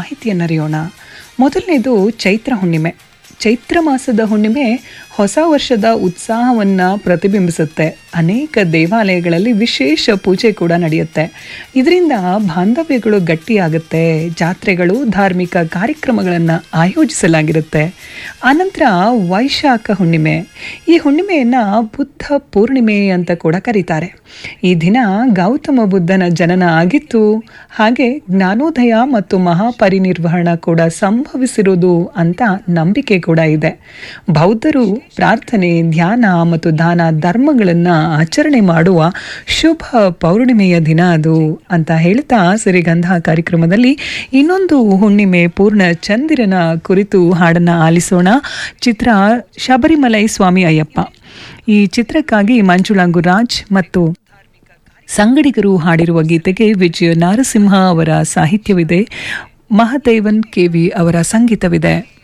ಮಾಹಿತಿಯನ್ನರಿಯೋಣ ಮೊದಲನೇದು ಚೈತ್ರ ಹುಣ್ಣಿಮೆ ಚೈತ್ರ ಮಾಸದ ಹುಣ್ಣಿಮೆ ಹೊಸ ವರ್ಷದ ಉತ್ಸಾಹವನ್ನು ಪ್ರತಿಬಿಂಬಿಸುತ್ತೆ ಅನೇಕ ದೇವಾಲಯಗಳಲ್ಲಿ ವಿಶೇಷ ಪೂಜೆ ಕೂಡ ನಡೆಯುತ್ತೆ ಇದರಿಂದ ಬಾಂಧವ್ಯಗಳು ಗಟ್ಟಿಯಾಗುತ್ತೆ ಜಾತ್ರೆಗಳು ಧಾರ್ಮಿಕ ಕಾರ್ಯಕ್ರಮಗಳನ್ನು ಆಯೋಜಿಸಲಾಗಿರುತ್ತೆ ಆನಂತರ ವೈಶಾಖ ಹುಣ್ಣಿಮೆ ಈ ಹುಣ್ಣಿಮೆಯನ್ನು ಬುದ್ಧ ಪೂರ್ಣಿಮೆ ಅಂತ ಕೂಡ ಕರೀತಾರೆ ಈ ದಿನ ಗೌತಮ ಬುದ್ಧನ ಜನನ ಆಗಿತ್ತು ಹಾಗೆ ಜ್ಞಾನೋದಯ ಮತ್ತು ಮಹಾಪರಿನಿರ್ವಹಣ ಕೂಡ ಸಂಭವಿಸಿರುವುದು ಅಂತ ನಂಬಿಕೆ ಕೂಡ ಇದೆ ಬೌದ್ಧರು ಪ್ರಾರ್ಥನೆ ಧ್ಯಾನ ಮತ್ತು ದಾನ ಧರ್ಮಗಳನ್ನು ಆಚರಣೆ ಮಾಡುವ ಶುಭ ಪೌರ್ಣಿಮೆಯ ದಿನ ಅದು ಅಂತ ಹೇಳ್ತಾ ಸಿರಿಗಂಧ ಕಾರ್ಯಕ್ರಮದಲ್ಲಿ ಇನ್ನೊಂದು ಹುಣ್ಣಿಮೆ ಪೂರ್ಣ ಚಂದಿರನ ಕುರಿತು ಹಾಡನ್ನು ಆಲಿಸೋಣ ಚಿತ್ರ ಶಬರಿಮಲೈ ಸ್ವಾಮಿ ಅಯ್ಯಪ್ಪ ಈ ಚಿತ್ರಕ್ಕಾಗಿ ಮಂಜುಳಾ ಗುರಾಜ್ ಮತ್ತು ಸಂಗಡಿಗರು ಹಾಡಿರುವ ಗೀತೆಗೆ ವಿಜಯ ನಾರಸಿಂಹ ಅವರ ಸಾಹಿತ್ಯವಿದೆ ಮಹದೇವನ್ ಕೆವಿ ಅವರ ಸಂಗೀತವಿದೆ